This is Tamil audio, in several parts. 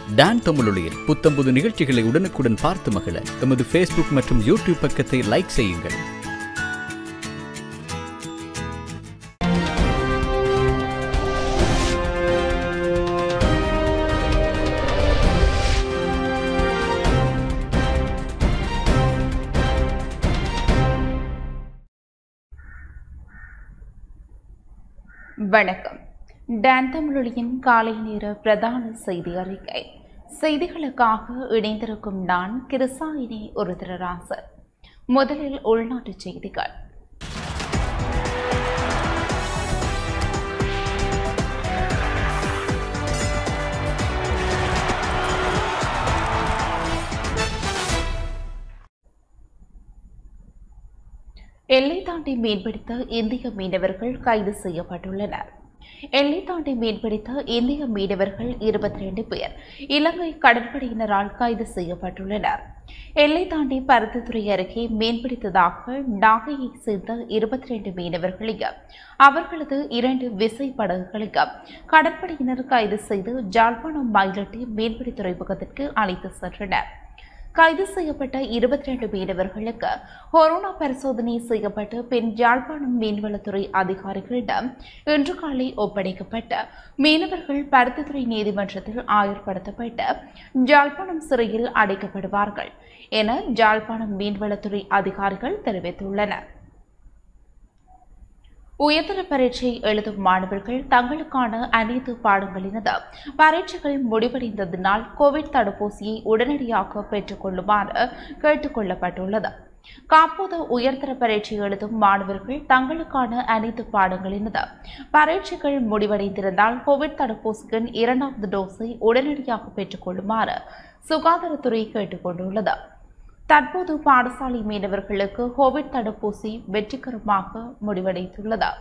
டான் தமிழொலியில் புத்தம்புது நிகழ்ச்சிகளை உடனுக்குடன் பார்த்து மகிழ எமது ஃபேஸ்புக் மற்றும் யூடியூப் பக்கத்தை லைக் செய்யுங்கள் வணக்கம் டான் தமிழொலியின் காலை நேர பிரதான செய்தி அறிக்கை செய்திகளுக்காக இணைந்திருக்கும் நான் கிருசாயினி ஒரு திருராசர் முதலில் உள்நாட்டுச் செய்திகள் எல்லை தாண்டி மீன்பிடித்த இந்திய மீனவர்கள் கைது செய்யப்பட்டுள்ளனர் எல்லை தாண்டி மீன்பிடித்த இந்திய மீனவர்கள் இருபத்தி ரெண்டு பேர் இலங்கை கடற்படையினரால் கைது செய்யப்பட்டுள்ளனர் எல்லை தாண்டி பருத்தித்துறை அருகே மீன்பிடித்ததாக நாகையைச் சேர்ந்த இருபத்தி ரெண்டு மீனவர்களையும் அவர்களது இரண்டு விசை படகுகளையும் கடற்படையினர் கைது செய்து ஜாழ்ப்பாணம் மயிலட்டி மீன்பிடி துறைமுகத்திற்கு அழைத்து சென்றனர் கைது செய்யப்பட்ட இருபத்தி ரெண்டு மீனவர்களுக்கு கொரோனா பரிசோதனை செய்யப்பட்டு பின் யாழ்ப்பாணம் மீன்வளத்துறை அதிகாரிகளிடம் இன்று காலை ஒப்படைக்கப்பட்ட மீனவர்கள் பருத்தித்துறை நீதிமன்றத்தில் ஆயர்படுத்தப்பட்டு யாழ்ப்பாணம் சிறையில் அடைக்கப்படுவார்கள் என யாழ்ப்பாணம் மீன்வளத்துறை அதிகாரிகள் தெரிவித்துள்ளனர் உயர்தர பரீட்சை எழுதும் மாணவர்கள் தங்களுக்கான அனைத்து பாடங்களினது பரீட்சைகள் முடிவடைந்ததினால் கோவிட் தடுப்பூசியை உடனடியாக பெற்றுக் கொள்ளுமாறு கேட்டுக் கொள்ளப்பட்டுள்ளது காப்போது உயர்தர பரீட்சை எழுதும் மாணவர்கள் தங்களுக்கான அனைத்து பாடங்களினது பரீட்சைகள் முடிவடைந்திருந்தால் கோவிட் தடுப்பூசியின் இரண்டாவது டோஸை உடனடியாக பெற்றுக் கொள்ளுமாறு சுகாதாரத்துறை கேட்டுக் கொண்டுள்ளது தற்போது பாடசாலை மீனவர்களுக்கு கோவிட் தடுப்பூசி வெற்றிகரமாக முடிவடைந்துள்ளது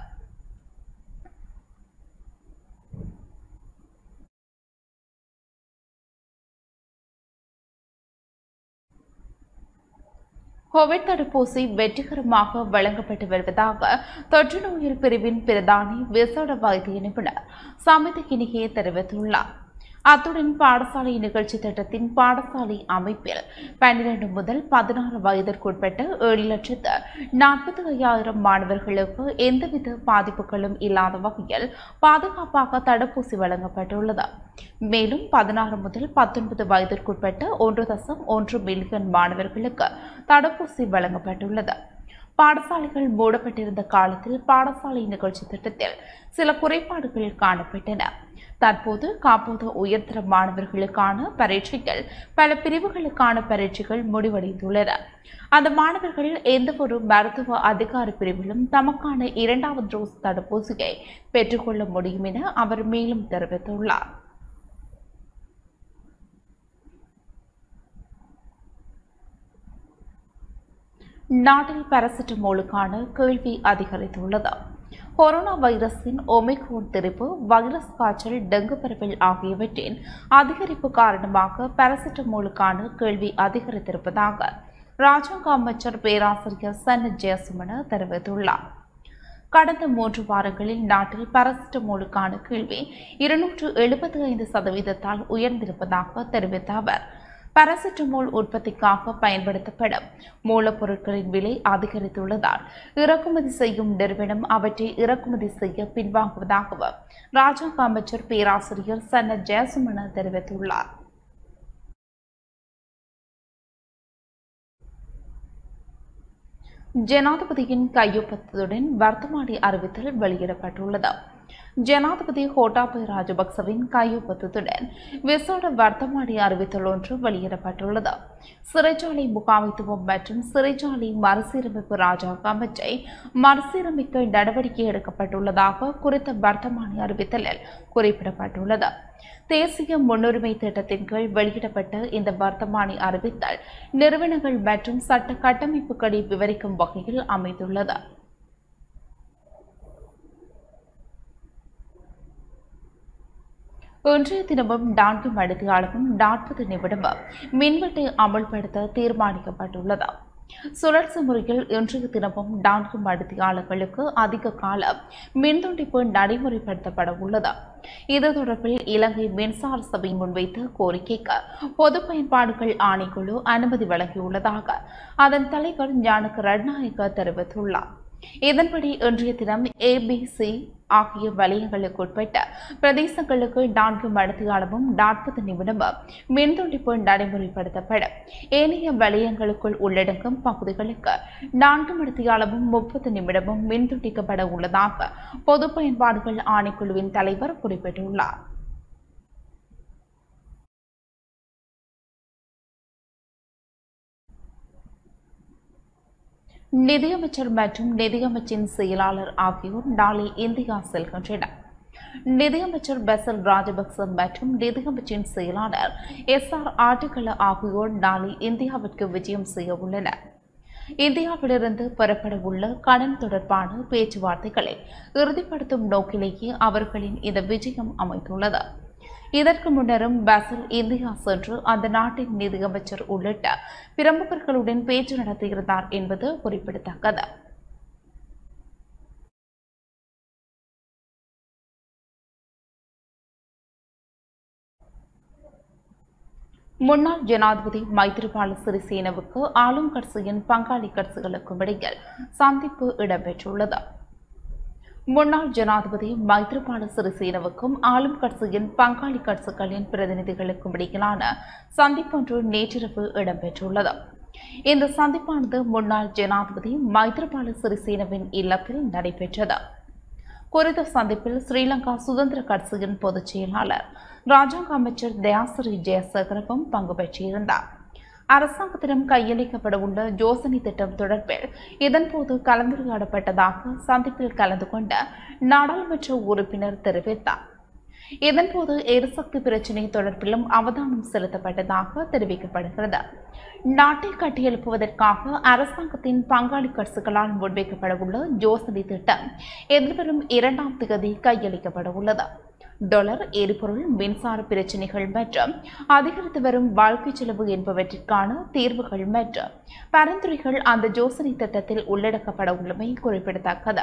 கோவிட் தடுப்பூசி வெற்றிகரமாக வழங்கப்பட்டு வருவதாக தொற்று நோயியல் பிரிவின் பிரதானி விசேட வைத்திய நிபுணர் சமித கினிகே தெரிவித்துள்ளார் அத்துடன் பாடசாலை நிகழ்ச்சி திட்டத்தின் பாடசாலை அமைப்பில் பன்னிரண்டு முதல் பதினாறு வயதிற்குட்பட்ட ஏழு லட்சத்து நாற்பத்தி ஐயாயிரம் மாணவர்களுக்கு எந்தவித பாதிப்புகளும் இல்லாத வகையில் பாதுகாப்பாக தடுப்பூசி வழங்கப்பட்டுள்ளது மேலும் பதினாறு முதல் பத்தொன்பது வயதிற்குட்பட்ட ஒன்று தசம் ஒன்று மில்லியன் மாணவர்களுக்கு தடுப்பூசி வழங்கப்பட்டுள்ளது பாடசாலைகள் மூடப்பட்டிருந்த காலத்தில் பாடசாலை நிகழ்ச்சி திட்டத்தில் சில குறைபாடுகள் காணப்பட்டன தற்போது காப்போது உயர்தர மாணவர்களுக்கான பரீட்சைகள் பல பிரிவுகளுக்கான பரீட்சைகள் முடிவடைந்துள்ளன அந்த மாணவர்கள் எந்த ஒரு மருத்துவ அதிகார பிரிவிலும் தமக்கான இரண்டாவது டோஸ் தடுப்பூசியை பெற்றுக்கொள்ள முடியும் என அவர் மேலும் தெரிவித்துள்ளார் நாட்டில் பாராசிட்டமோலுக்கான கேள்வி அதிகரித்துள்ளது கொரோனா வைரஸின் ஒமிக்ரோன் திரிப்பு வைரஸ் காய்ச்சல் டெங்கு பரவல் ஆகியவற்றின் அதிகரிப்பு காரணமாக பாராசிட்டமோலுக்கான கேள்வி அதிகரித்திருப்பதாக ராஜாங்க அமைச்சர் பேராசிரியர் சன் ஜெயசுமன தெரிவித்துள்ளார் கடந்த மூன்று வாரங்களில் நாட்டில் பாராசிட்டமோலுக்கான கேள்வி இருநூற்று எழுபத்தி ஐந்து சதவீதத்தால் உயர்ந்திருப்பதாக தெரிவித்த அவர் பாராசிட்டமோல் உற்பத்திக்காக பயன்படுத்தப்படும் மூலப்பொருட்களின் விலை அதிகரித்துள்ளதால் இறக்குமதி செய்யும் நிறுவனம் அவற்றை இறக்குமதி செய்ய பின்வாங்குவதாகவும் ராஜாங்க அமைச்சர் பேராசிரியர் சன்ன ஜெயசுமன தெரிவித்துள்ளார் ஜனாதிபதியின் கையொப்பத்துடன் வர்த்தமானி அறிவித்தல் வெளியிடப்பட்டுள்ளது ஜனாதிபதி கோட்டாபய ராஜபக்சவின் கையொப்பத்துடன் விசேட வர்த்தமானி அறிவித்தல் ஒன்று வெளியிடப்பட்டுள்ளது சிறைச்சாலை முகாமைத்துவம் மற்றும் சிறைச்சாலை மறுசீரமைப்பு ராஜாங்க அமைச்சை மறுசீரமைக்க நடவடிக்கை எடுக்கப்பட்டுள்ளதாக குறித்த வர்த்தமானி அறிவித்தலில் குறிப்பிடப்பட்டுள்ளது தேசிய முன்னுரிமை திட்டத்தின் கீழ் வெளியிடப்பட்ட இந்த வர்த்தமானி அறிவித்தல் நிறுவனங்கள் மற்றும் சட்ட கட்டமைப்புகளை விவரிக்கும் வகையில் அமைந்துள்ளது இன்றைய தினமும் நான்கு மணித்தியாலமும் நாற்பது நிமிடமும் மின்வெட்டை அமல்படுத்த தீர்மானிக்கப்பட்டுள்ளது சுழற்சி முறையில் இன்றைய தினமும் நான்கு மணித்தியாளர்களுக்கு அதிக காலம் மின்துண்டிப்பு நடைமுறைப்படுத்தப்பட உள்ளது இது தொடர்பில் இலங்கை மின்சார சபை முன்வைத்த கோரிக்கைக்கு பொது பயன்பாடுகள் ஆணைக்குழு அனுமதி வழங்கியுள்ளதாக அதன் தலைவர் ஞானக ரட்நாயக்க தெரிவித்துள்ளார் இதன்படி இன்றைய தினம் ஏபிசி ஆகிய வலயங்களுக்குட்பட்ட பிரதேசங்களுக்கு நான்கு மணித்தியாலமும் நாற்பது நிமிடமும் மின்துண்டிப்பு நடைமுறைப்படுத்தப்படும் ஏனைய வலயங்களுக்குள் உள்ளடங்கும் பகுதிகளுக்கு நான்கு மணித்தியாலமும் முப்பது நிமிடமும் மின்துண்டிக்கப்பட உள்ளதாக பொது பயன்பாடுகள் ஆணைக்குழுவின் தலைவர் குறிப்பிட்டுள்ளார் நிதியமைச்சர் மற்றும் நிதியமைச்சின் செயலாளர் ஆகியோர் நாளை இந்தியா செல்கின்றனர் நிதியமைச்சர் பெசல் ராஜபக்ச மற்றும் நிதியமைச்சின் செயலாளர் எஸ் ஆர் ஆட்டுகள ஆகியோர் நாளை இந்தியாவிற்கு விஜயம் செய்ய உள்ளனர் இந்தியாவிலிருந்து பெறப்பட உள்ள கடன் தொடர்பான பேச்சுவார்த்தைகளை இறுதிப்படுத்தும் நோக்கிலேயே அவர்களின் இந்த விஜயம் அமைந்துள்ளது இதற்கு முன்னரும் பசில் இந்தியா சென்று அந்த நாட்டின் நிதியமைச்சர் உள்ளிட்ட பிரமுகர்களுடன் பேச்சு நடத்தியிருந்தார் என்பது குறிப்பிடத்தக்கது முன்னாள் ஜனாதிபதி மைத்ரிபால சிறிசேனவுக்கு ஆளும் கட்சியின் பங்காளி கட்சிகளுக்கும் இடையில் சந்திப்பு இடம்பெற்றுள்ளது முன்னாள் ஜனாதிபதி மைத்ரிபால சிறிசேனவுக்கும் ஆளும் கட்சியின் பங்காளி கட்சிகளின் பிரதிநிதிகளுக்கும் இடையிலான சந்திப்பொன்று நேற்றிரவு இடம்பெற்றுள்ளது இந்த சந்திப்பானது முன்னாள் ஜனாதிபதி மைத்ரிபால சிறிசேனவின் இல்லத்தில் நடைபெற்றது குறித்த சந்திப்பில் ஸ்ரீலங்கா சுதந்திர கட்சியின் பொதுச் செயலாளர் ராஜாங்க அமைச்சர் தயாசிரி ஜெயசேகரவும் பங்கு பெற்றிருந்தார் அரசாங்கத்திடம் கையளிக்கப்பட உள்ள யோசனை திட்டம் தொடர்பில் இதன்போது கலந்துரையாடப்பட்டதாக சந்திப்பில் கலந்து கொண்ட நாடாளுமன்ற உறுப்பினர் தெரிவித்தார் இதன்போது எரிசக்தி பிரச்சினை தொடர்பிலும் அவதானம் செலுத்தப்பட்டதாக தெரிவிக்கப்படுகிறது நாட்டை கட்டியெழுப்புவதற்காக அரசாங்கத்தின் பங்காளி கட்சிகளால் முன்வைக்கப்பட உள்ள யோசனை திட்டம் எதிர்வரும் இரண்டாம் தேதி கையளிக்கப்பட உள்ளது டாலர் எரிபொருள் மின்சார பிரச்சினைகள் மற்றும் அதிகரித்து வரும் வாழ்க்கை செலவு என்பவற்றிற்கான தீர்வுகள் மற்றும் பரிந்துரைகள் அந்த யோசனை திட்டத்தில் உள்ளடக்கப்பட உள்ளமை குறிப்பிடத்தக்கது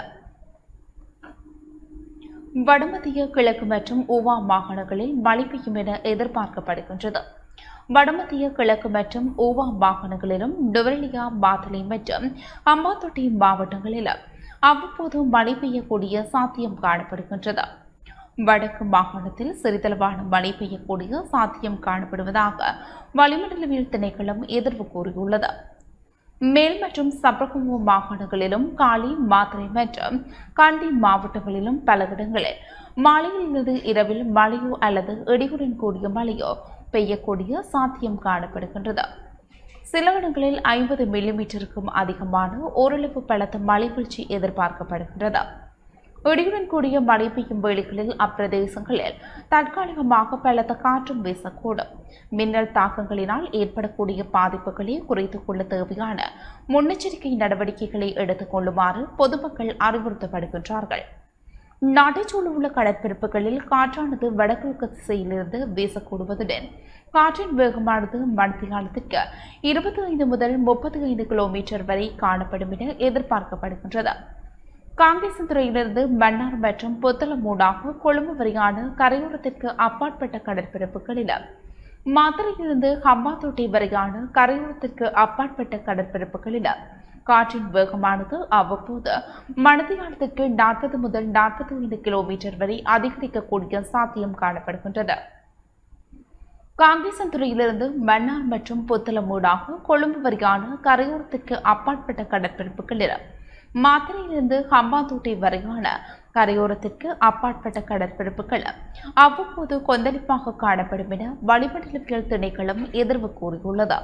வடமத்திய கிழக்கு மற்றும் ஊவா மாகாணங்களில் மழை பெய்யும் என எதிர்பார்க்கப்படுகின்றது வடமத்திய கிழக்கு மற்றும் ஊவா மாகாணங்களிலும் நுவரெலியா மாத்தளை மற்றும் அம்பாத்தொட்டி மாவட்டங்களிலும் அவ்வப்போது மழை பெய்யக்கூடிய சாத்தியம் காணப்படுகின்றது வடக்கு மாகாணத்தில் சிறிதளவான மழை பெய்யக்கூடிய சாத்தியம் காணப்படுவதாக வளிமண்டலவியல் திணைக்களம் எதிர்வு கூறியுள்ளது மேல் மற்றும் சப்ரகமு மாகாணங்களிலும் காலி மாத்திரை மற்றும் கண்டி மாவட்டங்களிலும் பல இடங்களில் மாலையிலிருந்து இரவில் மழையோ அல்லது இடியுடன் கூடிய மழையோ பெய்யக்கூடிய சாத்தியம் காணப்படுகின்றது சில இடங்களில் ஐம்பது மில்லிமீட்டருக்கும் அதிகமான ஓரளவு பலத்த மழை வீழ்ச்சி எதிர்பார்க்கப்படுகின்றது இடியுடன் கூடிய மழை பெய்யும் வேளைகளில் அப்பிரதேசங்களில் தற்காலிகமாக பலத்த காற்றும் வீசக்கூடும் மின்னல் தாக்கங்களினால் ஏற்படக்கூடிய பாதிப்புகளை குறைத்துக் கொள்ள தேவையான முன்னெச்சரிக்கை நடவடிக்கைகளை எடுத்துக் கொள்ளுமாறு பொதுமக்கள் அறிவுறுத்தப்படுகின்றார்கள் நாட்டைச் சூழவுள்ள கடற்பரப்புகளில் காற்றானது வடகிழக்கு திசையிலிருந்து வீசக்கூடுவதுடன் காற்றின் வேகமானது மணித்தியாலத்திற்கு இருபத்தி ஐந்து முதல் முப்பத்தி ஐந்து கிலோமீட்டர் வரை காணப்படும் என எதிர்பார்க்கப்படுகின்றது காங்கேசந்துறையிலிருந்து மன்னார் மற்றும் புத்தளமூடாக கொழும்பு வரையான கரையோரத்திற்கு அப்பாற்பட்ட கடற்பரப்புகளிலும் மாத்திரையிலிருந்து ஹம்பாத்தோட்டை வரையான கரையோரத்திற்கு அப்பாற்பட்ட கடற்பரப்புகளிலும் காற்றின் வேகமானது அவ்வப்போது மணதியாலத்திற்கு நாற்பது முதல் நாற்பத்தி ஐந்து கிலோமீட்டர் வரை அதிகரிக்கக்கூடிய சாத்தியம் காணப்படுகின்றது காங்கேசந்துறையிலிருந்து மன்னார் மற்றும் புத்தளமூடாக கொழும்பு வரையான கரையோரத்திற்கு அப்பாற்பட்ட கடற்பரப்புகளில் மாத்திரையிலிருந்து ஹம்பாந்தோட்டை வரையான கரையோரத்திற்கு அப்பாற்பட்ட கடற்பரப்புகள் அவ்வப்போது கொந்தளிப்பாக காணப்படும் என வளிமண்டலவியல் திணைக்களம் எதிர்வு கூறியுள்ளது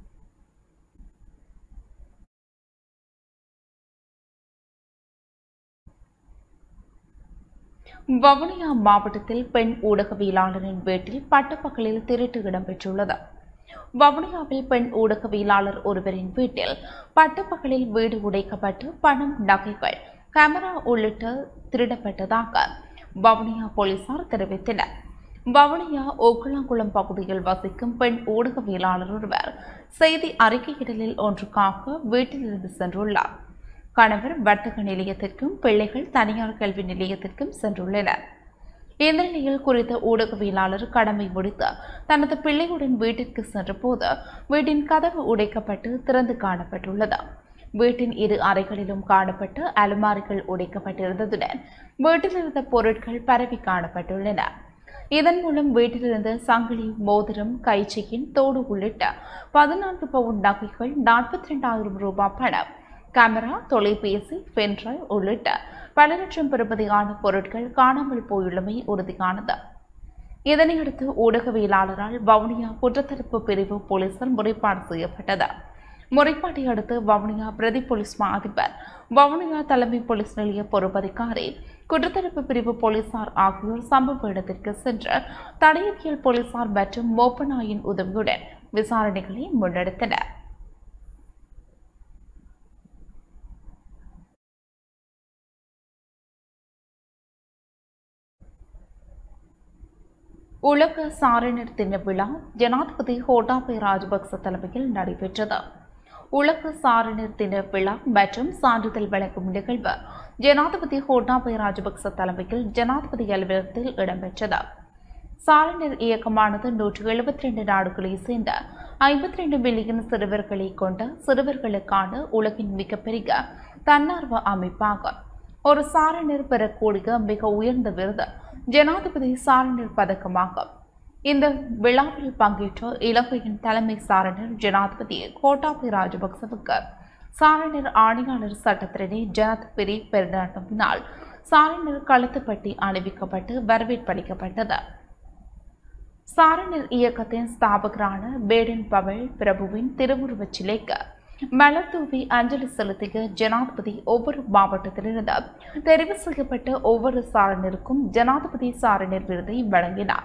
வவுனியா மாவட்டத்தில் பெண் ஊடகவியலாளரின் வீட்டில் பட்டப்பகலில் திருட்டு இடம்பெற்றுள்ளது வவுனியாவில் பெண் ஊடகவியலாளர் ஒருவரின் வீட்டில் பட்டப்பகலில் வீடு உடைக்கப்பட்டு பணம் நகைகள் கேமரா உள்ளிட்ட திருடப்பட்டதாக வவுனியா போலீசார் தெரிவித்தனர் வவுனியா ஓக்குளாங்குளம் பகுதியில் வசிக்கும் பெண் ஊடகவியலாளர் ஒருவர் செய்தி அறிக்கையிடலில் ஒன்றுக்காக வீட்டிலிருந்து சென்றுள்ளார் கணவர் வர்த்தக நிலையத்திற்கும் பிள்ளைகள் தனியார் கல்வி நிலையத்திற்கும் சென்றுள்ளனர் இந்த நிலையில் குறித்த ஊடகவியலாளர் கடமை முடித்து தனது பிள்ளையுடன் வீட்டிற்கு சென்றபோது வீட்டின் கதவு உடைக்கப்பட்டு திறந்து காணப்பட்டுள்ளது வீட்டின் இரு அறைகளிலும் காணப்பட்ட அலுமாரிகள் உடைக்கப்பட்டிருந்ததுடன் வீட்டில் இருந்த பொருட்கள் பரவி காணப்பட்டுள்ளன இதன் மூலம் வீட்டிலிருந்த சங்கிலி மோதிரம் கைச்செயின் தோடு உள்ளிட்ட பதினான்கு பவுன் நகைகள் நாற்பத்தி ரெண்டாயிரம் ரூபாய் பணம் கேமரா தொலைபேசி பென்ட்ரைவ் உள்ளிட்ட பல லட்சம் பெறுமதியான பொருட்கள் காணாமல் போயுள்ளமை உறுதியானது இதனையடுத்து ஊடகவியலாளரால் வவுனியா குற்றத்தடுப்பு பிரிவு போலீசார் முறைப்பாடு செய்யப்பட்டது முறைப்பாட்டை அடுத்து வவுனியா பிரதி போலீஸ் மா அதிபர் வவுனியா தலைமை போலீஸ் நிலைய பொறுப்பதிகாரி குற்றத்தடுப்பு பிரிவு போலீசார் ஆகியோர் சம்பவ இடத்திற்கு சென்று தடயவியல் போலீசார் மற்றும் மோப்பநாயின் உதவியுடன் விசாரணைகளை முன்னெடுத்தனர் உலக சாரணர் தின விழா ஜனாதிபதி கோட்டாபய ராஜபக்ச தலைமையில் நடைபெற்றது உலக சாரணர் தின விழா மற்றும் சான்றிதழ் வழங்கும் நிகழ்வு ஜனாதிபதி கோட்டாபய ராஜபக்ச தலைமையில் ஜனாதிபதி அலுவலகத்தில் இடம்பெற்றது சாரணர் இயக்கமானது நூற்று எழுபத்தி ரெண்டு நாடுகளை சேர்ந்த ஐம்பத்தி ரெண்டு மில்லியன் சிறுவர்களை கொண்ட சிறுவர்களுக்கான உலகின் மிகப்பெரிய தன்னார்வ அமைப்பாகும் ஒரு சாரணர் பெறக்கூடிய மிக உயர்ந்த விருது ஜனாதிபதி சாரணர் பதக்கமாகும் இந்த விழாவில் பங்கேற்ற இலங்கையின் தலைமை சாரணர் ஜனாதிபதி கோட்டாபய ராஜபக்சவுக்கு சாரணர் ஆணையாளர் சட்டத்திரணி ஜனாதிபதி பெருநாட்டத்தினால் சாரணர் கழுத்துப்பட்டி அணிவிக்கப்பட்டு வரவேற்பளிக்கப்பட்டது சாரணர் இயக்கத்தின் ஸ்தாபகரான பேடன் பவல் பிரபுவின் திருவுருவச் சிலைக்கு மலர் தூவி அஞ்சலி செலுத்திய ஜனாதிபதி ஒவ்வொரு மாவட்டத்திலிருந்து தெரிவு செய்யப்பட்ட ஒவ்வொரு சாரணருக்கும் ஜனாதிபதி சாரணர் விருதை வழங்கினார்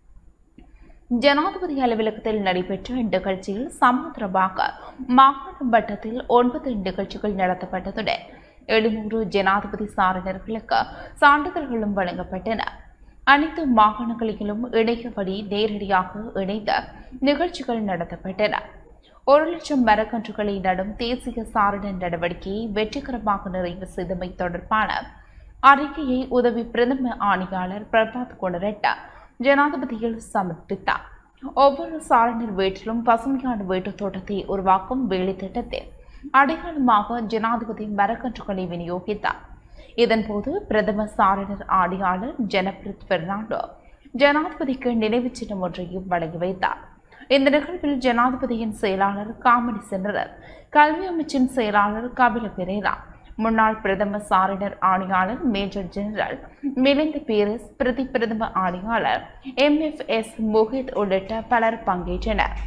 ஜனாதிபதி அலுவலகத்தில் நடைபெற்ற நிகழ்ச்சியில் சமுத்திரமாக மாகாண மட்டத்தில் ஒன்பது நிகழ்ச்சிகள் நடத்தப்பட்டதுடன் எழுநூறு ஜனாதிபதி சாரணர்களுக்கு சான்றிதழ்களும் வழங்கப்பட்டன அனைத்து மாகாணங்களிலும் இணைய வழி நேரடியாக இணைந்த நிகழ்ச்சிகள் நடத்தப்பட்டன ஒரு லட்சம் மரக்கன்றுகளை நடும் தேசிய சாரண நடவடிக்கையை வெற்றிகரமாக நிறைவு செய்தமை தொடர்பான அறிக்கையை உதவி பிரதம ஆணையாளர் பிரபாத் கொணரட்டா ஜனாதிபதியில் சமர்ப்பித்தார் ஒவ்வொரு சாரணர் வீட்டிலும் பசுமையான வீட்டுத் தோட்டத்தை உருவாக்கும் வேலை திட்டத்தில் அடையாளமாக ஜனாதிபதி மரக்கன்றுகளை விநியோகித்தார் இதன்போது பிரதம சாரணர் ஆணையாளர் ஜனபிரித் பெர்னாண்டோ ஜனாதிபதிக்கு நினைவுச் சின்னம் ஒன்றையும் வழங்கி வைத்தார் இந்த நிகழ்வில் ஜனாதிபதியின் செயலாளர் காமெடி சென்றர் கல்வி அமைச்சின் செயலாளர் கபில பெரேரா முன்னாள் பிரதம சாரணர் ஆணையாளர் மேஜர் ஜெனரல் மிலிந்த பீரிஸ் பிரதி பிரதம ஆணையாளர் எம் எஃப் எஸ் மோஹித் உள்ளிட்ட பலர் பங்கேற்றனர்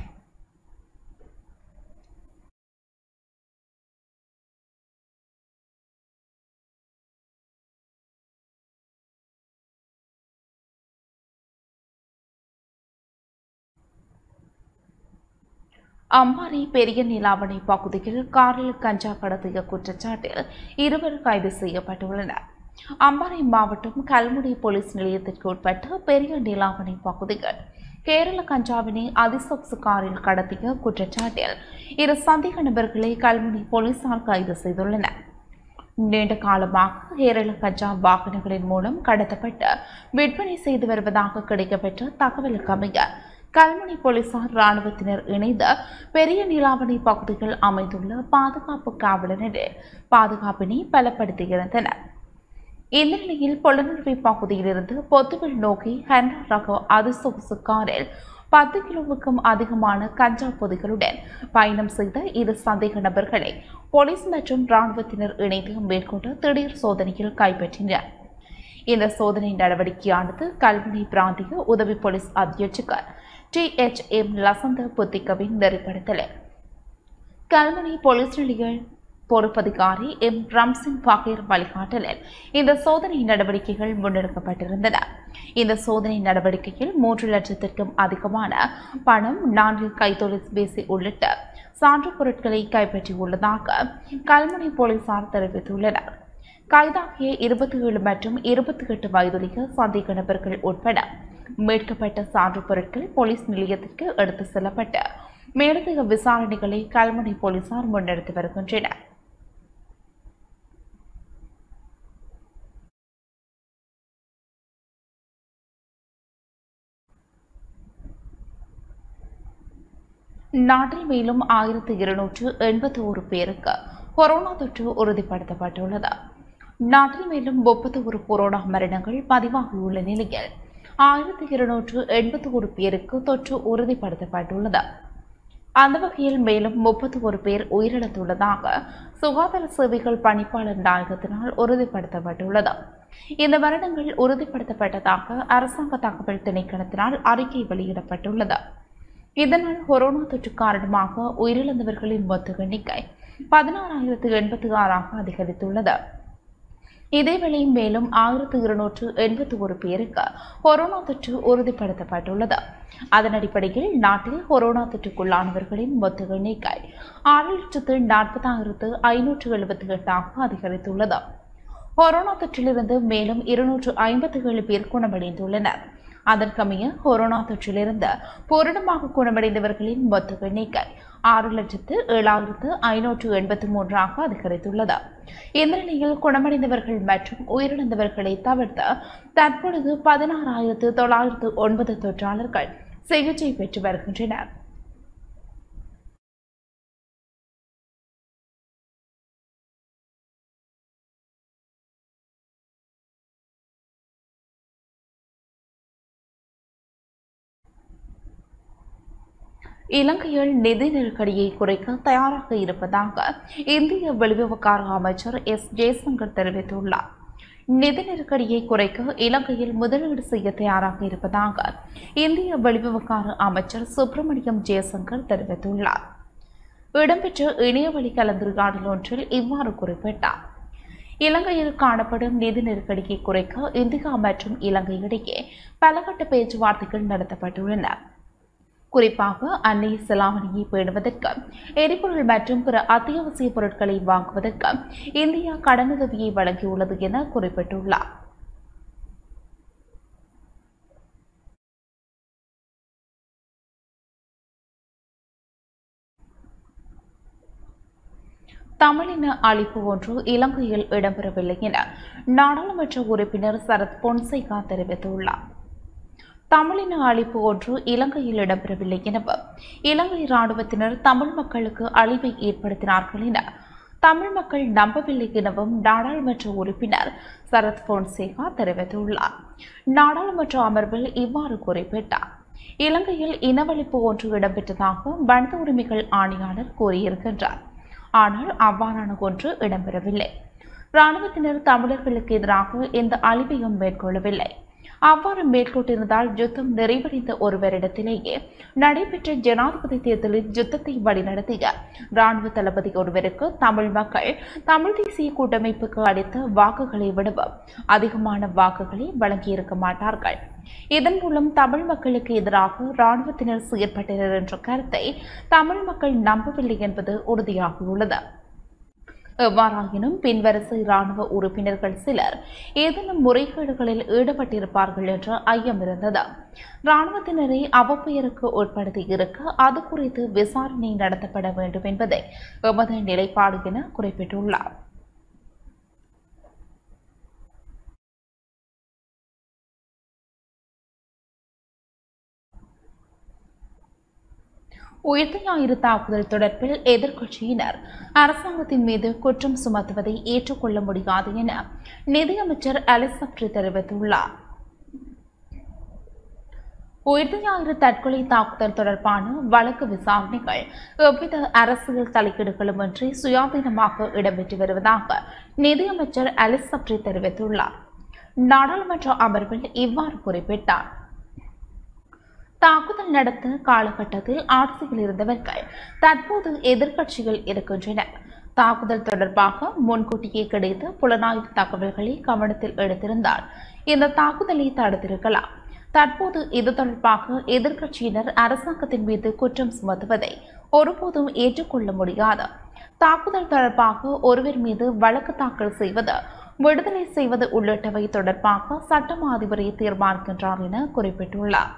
அம்பாறை பெரிய நிலாவணை பகுதியில் காரில் கஞ்சா கடத்திய குற்றச்சாட்டில் இருவர் கைது செய்யப்பட்டுள்ளனர் அம்பாறை மாவட்டம் கல்முனை போலீஸ் நிலையத்திற்கு உட்பட்ட பெரிய நிலாவணை பகுதியில் கேரள கஞ்சாவினை அதிசொப்சு காரில் கடத்திய குற்றச்சாட்டில் இரு சந்தேக நபர்களை கல்முனை போலீசார் கைது செய்துள்ளனர் நீண்ட காலமாக கேரள கஞ்சா வாகனங்களின் மூலம் கடத்தப்பட்டு விற்பனை செய்து வருவதாக கிடைக்கப்பெற்ற தகவலுக்கு அமைய கல்முனை போலீசார் ராணுவத்தினர் இணைந்து பெரிய நீலாவணை பகுதியில் அமைந்துள்ள பாதுகாப்பு காவலரில் பாதுகாப்பினை பலப்படுத்தியிருந்தனர் இந்த நிலையில் பொலனறுவை பகுதியிலிருந்து பொத்துவில் நோக்கி ஹெண்டா ரக அதிசொகுசு காரில் பத்து கிலோவுக்கும் அதிகமான கஞ்சா பொதிகளுடன் பயணம் செய்த இரு சந்தேக நபர்களை போலீஸ் மற்றும் ராணுவத்தினர் இணைந்து மேற்கொண்ட திடீர் சோதனையில் கைப்பற்றினர் இந்த சோதனை நடவடிக்கையானது கல்முனை பிராந்திய உதவி போலீஸ் அத்தியட்சகர் டி எச் எம் லசந்த புத்திகவின் நெறிப்படுத்தலில் கல்முனை போலீஸ் நிலைய பொறுப்பதிகாரி எம் ரம்சிங் பகீர் வழிகாட்டலில் இந்த சோதனை நடவடிக்கைகள் முன்னெடுக்கப்பட்டிருந்தன இந்த சோதனை நடவடிக்கையில் மூன்று லட்சத்திற்கும் அதிகமான பணம் நான்கு கைத்தொலைபேசி உள்ளிட்ட சான்று பொருட்களை கைப்பற்றியுள்ளதாக கல்முனை போலீசார் தெரிவித்துள்ளனர் கைதாகிய இருபத்தி ஏழு மற்றும் இருபத்தி எட்டு வயதுடைய சந்தேக நபர்கள் உட்பட மீட்கப்பட்ட சான்று பொருட்கள் போலீஸ் நிலையத்திற்கு எடுத்து செல்லப்பட்டு மேலதிக விசாரணைகளை கல்முனை போலீசார் முன்னெடுத்து வருகின்றனர் நாட்டில் மேலும் ஆயிரத்து இருநூற்று எண்பத்தி ஒரு பேருக்கு கொரோனா தொற்று உறுதிப்படுத்தப்பட்டுள்ளது நாட்டில் மேலும் முப்பத்தி ஒரு கொரோனா மரணங்கள் பதிவாகியுள்ள நிலையில் ஆயிரத்தி இருநூற்று எண்பத்தி ஒரு பேருக்கு தொற்று உறுதிப்படுத்தப்பட்டுள்ளது அந்த வகையில் மேலும் முப்பத்தி ஒரு பேர் உயிரிழந்துள்ளதாக சுகாதார சேவைகள் பணிப்பாளர் நாயகத்தினால் உறுதிப்படுத்தப்பட்டுள்ளது இந்த மரணங்கள் உறுதிப்படுத்தப்பட்டதாக அரசாங்க தகவல் திணைக்களத்தினால் அறிக்கை வெளியிடப்பட்டுள்ளது இதனால் கொரோனா தொற்று காரணமாக உயிரிழந்தவர்களின் மொத்த எண்ணிக்கை பதினாறாயிரத்து எண்பத்தி ஆறாக அதிகரித்துள்ளது இதேவேளை மேலும் ஆயிரத்து இருநூற்று எண்பத்தி ஒரு பேருக்கு கொரோனா தொற்று உறுதிப்படுத்தப்பட்டுள்ளது அதன் அடிப்படையில் நாட்டில் கொரோனா தொற்றுக்குள்ளானவர்களின் மொத்த எண்ணிக்கை ஆறு லட்சத்து நாற்பதாயிரத்து ஐநூற்று எழுபத்தி எட்டாக அதிகரித்துள்ளது கொரோனா தொற்றிலிருந்து மேலும் இருநூற்று ஐம்பத்தி ஏழு பேர் குணமடைந்துள்ளனர் அதற்கமைய கொரோனா தொற்றிலிருந்து பூரணமாக குணமடைந்தவர்களின் மொத்த எண்ணிக்கை ஆறு லட்சத்து ஏழாயிரத்து ஐநூற்று எண்பத்தி மூன்றாக அதிகரித்துள்ளது இந்த நிலையில் குணமடைந்தவர்கள் மற்றும் உயிரிழந்தவர்களை தவிர்த்து தற்பொழுது பதினாறாயிரத்து தொள்ளாயிரத்து ஒன்பது தொற்றாளர்கள் சிகிச்சை பெற்று வருகின்றனர் இலங்கையில் நிதி நெருக்கடியை குறைக்க தயாராக இருப்பதாக இந்திய வெளிவிவகார அமைச்சர் எஸ் ஜெய்சங்கர் தெரிவித்துள்ளார் நிதி நெருக்கடியை குறைக்க இலங்கையில் முதலீடு செய்ய தயாராக இருப்பதாக இந்திய வெளிவிவகார அமைச்சர் சுப்பிரமணியம் ஜெயசங்கர் தெரிவித்துள்ளார் இடம்பெற்ற இணையவழி கலந்துரையாடல் ஒன்றில் இவ்வாறு குறிப்பிட்டார் இலங்கையில் காணப்படும் நிதி நெருக்கடியை குறைக்க இந்தியா மற்றும் இலங்கை இடையே பலகட்ட பேச்சுவார்த்தைகள் நடத்தப்பட்டுள்ளன குறிப்பாக அன்னைய செலாவணியை பேணுவதற்கு எரிபொருள் மற்றும் பிற அத்தியாவசிய பொருட்களை வாங்குவதற்கு இந்தியா கடனுதவியை வழங்கியுள்ளது என குறிப்பிட்டுள்ளார் தமிழின அழிப்பு ஒன்று இலங்கையில் இடம்பெறவில்லை என நாடாளுமன்ற உறுப்பினர் சரத் பொன்சேகா தெரிவித்துள்ளார் தமிழின அழிப்பு ஒன்று இலங்கையில் இடம்பெறவில்லை எனவும் இலங்கை இராணுவத்தினர் தமிழ் மக்களுக்கு அழிவை ஏற்படுத்தினார்கள் என தமிழ் மக்கள் நம்பவில்லை எனவும் நாடாளுமன்ற உறுப்பினர் சரத் பொன்சேகா தெரிவித்துள்ளார் நாடாளுமன்ற அமர்வில் இவ்வாறு குறிப்பிட்டார் இலங்கையில் இனவழிப்பு ஒன்று இடம்பெற்றதாக மனித உரிமைகள் ஆணையாளர் கூறியிருக்கின்றார் ஆனால் அவ்வாறான ஒன்று இடம்பெறவில்லை இராணுவத்தினர் தமிழர்களுக்கு எதிராக எந்த அழிவையும் மேற்கொள்ளவில்லை அவ்வாறு மேற்கொண்டிருந்தால் யுத்தம் நிறைவடைந்த ஒரு வருடத்திலேயே நடைபெற்ற ஜனாதிபதி தேர்தலில் யுத்தத்தை வழிநடத்திய ராணுவ தளபதி ஒருவருக்கு தமிழ் மக்கள் தமிழ் தேசிய கூட்டமைப்புக்கு அளித்த வாக்குகளை விடவும் அதிகமான வாக்குகளை வழங்கியிருக்க மாட்டார்கள் இதன் மூலம் தமிழ் மக்களுக்கு எதிராக இராணுவத்தினர் செயற்பட்டனர் என்ற கருத்தை தமிழ் மக்கள் நம்பவில்லை என்பது உறுதியாகியுள்ளது எவ்வாறாயினும் பின்வரிசை இராணுவ உறுப்பினர்கள் சிலர் ஏதேனும் முறைகேடுகளில் ஈடுபட்டிருப்பார்கள் என்ற ஐயம் இருந்தது இராணுவத்தினரை அவப்பெயருக்கு உட்படுத்தி இருக்க அது குறித்து விசாரணை நடத்தப்பட வேண்டும் என்பதே எமது நிலைப்பாடு என குறிப்பிட்டுள்ளார் உயிர்த்த ஞாயிறு தாக்குதல் தொடர்பில் எதிர்க்கட்சியினர் அரசாங்கத்தின் மீது குற்றம் சுமத்துவதை ஏற்றுக்கொள்ள முடியாது என நிதியமைச்சர் அலிசப்ரி தெரிவித்துள்ளார் உயிர்த்த ஞாயிறு தற்கொலை தாக்குதல் தொடர்பான வழக்கு விசாரணைகள் எவ்வித அரசியல் தலையீடுகளுமின்றி சுயாதீனமாக இடம்பெற்று வருவதாக நிதியமைச்சர் அலிசப்ரி தெரிவித்துள்ளார் நாடாளுமன்ற அமர்வில் இவ்வாறு குறிப்பிட்டார் தாக்குதல் நடத்த காலகட்டத்தில் ஆட்சியில் இருந்தவர்கள் தற்போது எதிர்க்கட்சிகள் இருக்கின்றனர் தாக்குதல் தொடர்பாக முன்கூட்டியே கிடைத்த புலனாய்வு தகவல்களை கவனத்தில் எடுத்திருந்தால் இந்த தாக்குதலை தடுத்திருக்கலாம் தற்போது இது தொடர்பாக எதிர்க்கட்சியினர் அரசாங்கத்தின் மீது குற்றம் சுமத்துவதை ஒருபோதும் ஏற்றுக்கொள்ள முடியாது தாக்குதல் தொடர்பாக ஒருவர் மீது வழக்கு தாக்கல் செய்வது விடுதலை செய்வது உள்ளிட்டவை தொடர்பாக சட்டமா அதிபரை தீர்மானிக்கின்றார் என குறிப்பிட்டுள்ளார்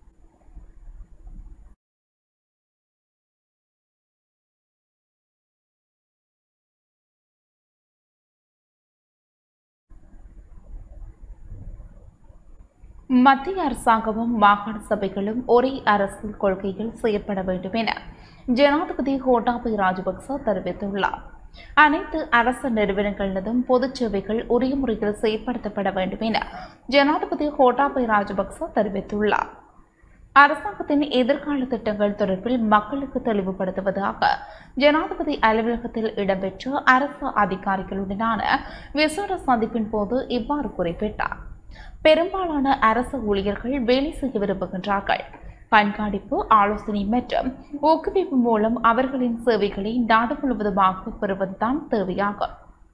மத்திய அரசாங்கமும் மாகாண சபைகளும் ஒரே அரசியல் கொள்கையில் செயற்பட வேண்டும் என ஜனாதிபதி கோட்டாபய ராஜபக்ச தெரிவித்துள்ளார் அனைத்து அரசு நிறுவனங்களினதும் பொதுச் சேவைகள் உரிய முறையில் செயற்படுத்தப்பட வேண்டும் என ஜனாதிபதி கோட்டாபய ராஜபக்ச தெரிவித்துள்ளார் அரசாங்கத்தின் எதிர்கால திட்டங்கள் தொடர்பில் மக்களுக்கு தெளிவுபடுத்துவதாக ஜனாதிபதி அலுவலகத்தில் இடம்பெற்ற அரசு அதிகாரிகளுடனான விசேட சந்திப்பின் போது இவ்வாறு குறிப்பிட்டார் பெரும்பாலான அரசு ஊழியர்கள் வேலை செய்ய விரும்புகின்றார்கள் கண்காணிப்பு ஆலோசனை மற்றும் ஊக்குவிப்பு மூலம் அவர்களின் சேவைகளை நாடு முழுவதுமாக பெறுவதுதான் தேவையாகும்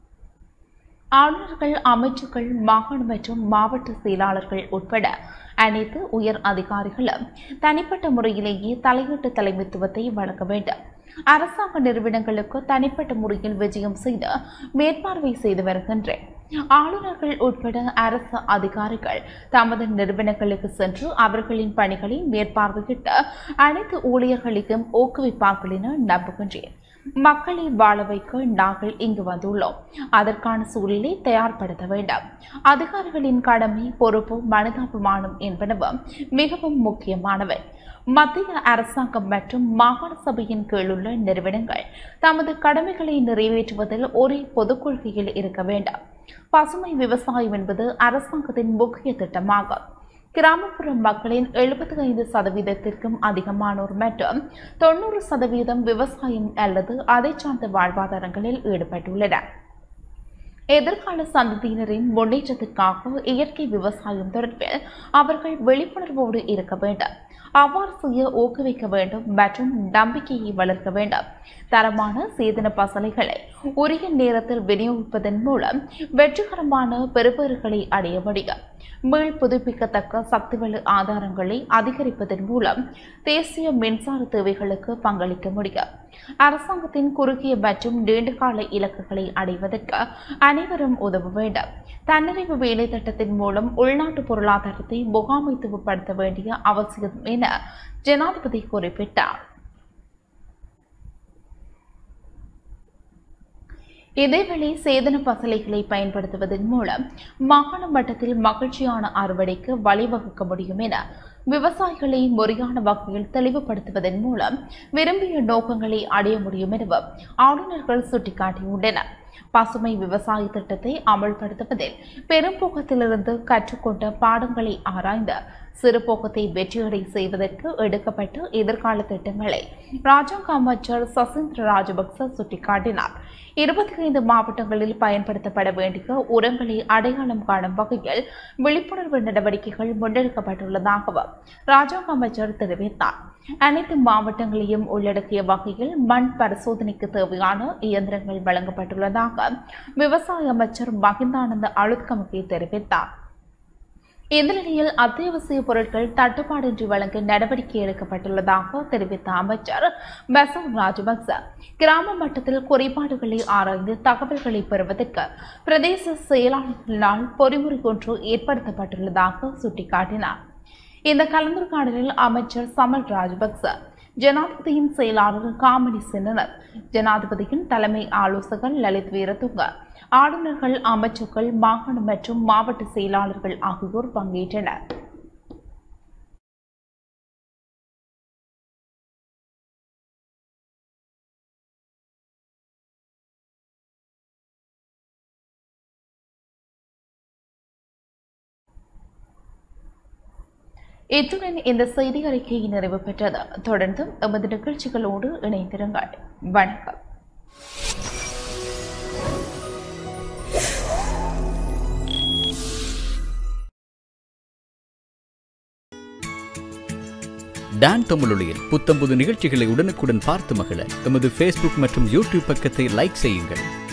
ஆளுநர்கள் அமைச்சர்கள் மாகாண மற்றும் மாவட்ட செயலாளர்கள் உட்பட அனைத்து உயர் அதிகாரிகளும் தனிப்பட்ட முறையிலேயே தலையீட்டு தலைமைத்துவத்தை வழங்க வேண்டும் அரசாங்க நிறுவனங்களுக்கு தனிப்பட்ட முறையில் விஜயம் செய்து மேற்பார்வை செய்து வருகின்றேன் ஆளுநர்கள் உட்பட அரசு அதிகாரிகள் தமது நிறுவனங்களுக்கு சென்று அவர்களின் பணிகளை மேற்பார்வையிட்டு அனைத்து ஊழியர்களையும் ஊக்குவிப்பார்கள் என நம்புகின்றேன் மக்களை வாழ வைக்க நாங்கள் இங்கு வந்துள்ளோம் அதற்கான சூழலை தயார்படுத்த வேண்டும் அதிகாரிகளின் கடமை பொறுப்பு மனிதாபிமானம் என்பனவும் மிகவும் முக்கியமானவை மத்திய அரசாங்கம் மற்றும் மாகாண சபையின் கீழுள்ள நிறுவனங்கள் தமது கடமைகளை நிறைவேற்றுவதில் ஒரே பொதுக் கொள்கையில் இருக்க வேண்டும் பசுமை விவசாயம் என்பது அரசாங்கத்தின் முக்கிய திட்டமாகும் கிராமப்புற மக்களின் எழுபத்தி ஐந்து சதவீதத்திற்கும் அதிகமானோர் மற்றும் தொண்ணூறு சதவீதம் விவசாயம் அல்லது அதை சார்ந்த வாழ்வாதாரங்களில் ஈடுபட்டுள்ளனர் எதிர்கால சந்ததியினரின் முன்னேற்றத்திற்காக இயற்கை விவசாயம் தொடர்பில் அவர்கள் விழிப்புணர்வோடு இருக்க வேண்டும் அவ்வாறு செய்ய ஊக்குவிக்க வேண்டும் மற்றும் நம்பிக்கையை வளர்க்க வேண்டும் தரமான சேதன பசலைகளை உரிய நேரத்தில் விநியோகிப்பதன் மூலம் வெற்றிகரமான பெறுபேறுகளை அடைய முடியும் மீள் புதுப்பிக்கத்தக்க சக்திவள ஆதாரங்களை அதிகரிப்பதன் மூலம் தேசிய மின்சார தேவைகளுக்கு பங்களிக்க முடியும் அரசாங்கத்தின் குறுகிய மற்றும் நீண்டகால இலக்குகளை அடைவதற்கு அனைவரும் உதவ வேண்டும் தன்னிறைவு வேலை திட்டத்தின் மூலம் உள்நாட்டு பொருளாதாரத்தை முகாமைத்துவப்படுத்த வேண்டிய அவசியம் என ஜனாதிபதி குறிப்பிட்டார் இதேவேளை சேதன பசலைகளை பயன்படுத்துவதன் மூலம் மாகாண மட்டத்தில் மகிழ்ச்சியான அறுவடைக்கு வழிவகுக்க முடியும் என விவசாயிகளை முறையான வகையில் தெளிவுபடுத்துவதன் மூலம் விரும்பிய நோக்கங்களை அடைய முடியும் எனவும் ஆளுநர்கள் சுட்டிக்காட்டியுள்ளனர் பசுமை விவசாய திட்டத்தை அமல்படுத்துவதில் பெரும்போக்கத்திலிருந்து கற்றுக்கொண்ட பாடங்களை ஆராய்ந்து சிறுபோக்கத்தை வெற்றியடை செய்வதற்கு எடுக்கப்பட்ட எதிர்கால திட்டங்களை ராஜாங்க அமைச்சர் சசீந்திர ராஜபக்ச சுட்டிக்காட்டினார் இருபத்தி ஐந்து மாவட்டங்களில் பயன்படுத்தப்பட வேண்டிய உரங்களை அடையாளம் காணும் வகையில் விழிப்புணர்வு நடவடிக்கைகள் முன்னெடுக்கப்பட்டுள்ளதாகவும் ராஜாங்க அமைச்சர் தெரிவித்தார் அனைத்து மாவட்டங்களையும் உள்ளடக்கிய வகையில் மண் பரிசோதனைக்கு தேவையான இயந்திரங்கள் வழங்கப்பட்டுள்ளதாக விவசாய அமைச்சர் மகிந்தானந்த அழுத்கமுகி தெரிவித்தார் இந்த நிலையில் அத்தியாவசிய பொருட்கள் தட்டுப்பாடின்றி வழங்க நடவடிக்கை எடுக்கப்பட்டுள்ளதாக தெரிவித்த அமைச்சர் பசவ் ராஜபக்ச கிராம மட்டத்தில் குறைபாடுகளை ஆராய்ந்து தகவல்களை பெறுவதற்கு பிரதேச செயலாளர்களால் பொறிமுறை ஒன்று ஏற்படுத்தப்பட்டுள்ளதாக சுட்டிக்காட்டினார் இந்த கலந்துரையாடலில் அமைச்சர் சமல் ராஜபக்ச ஜனாதிபதியின் செயலாளர் காமெடி சென்றனர் ஜனாதிபதியின் தலைமை ஆலோசகர் லலித் வீரதுங்க ஆளுநர்கள் அமைச்சர்கள் மாகாண மற்றும் மாவட்ட செயலாளர்கள் ஆகியோர் பங்கேற்றனர் இத்துடன் இந்த செய்தி அறிக்கை நிறைவு பெற்றது தொடர்ந்தும் எமது நிகழ்ச்சிகளோடு இணைந்திருங்கள் வணக்கம் டான் தமிழொலியில் புத்தம்புது நிகழ்ச்சிகளை உடனுக்குடன் பார்த்து மகிழ எமது ஃபேஸ்புக் மற்றும் யூடியூப் பக்கத்தை லைக் செய்யுங்கள்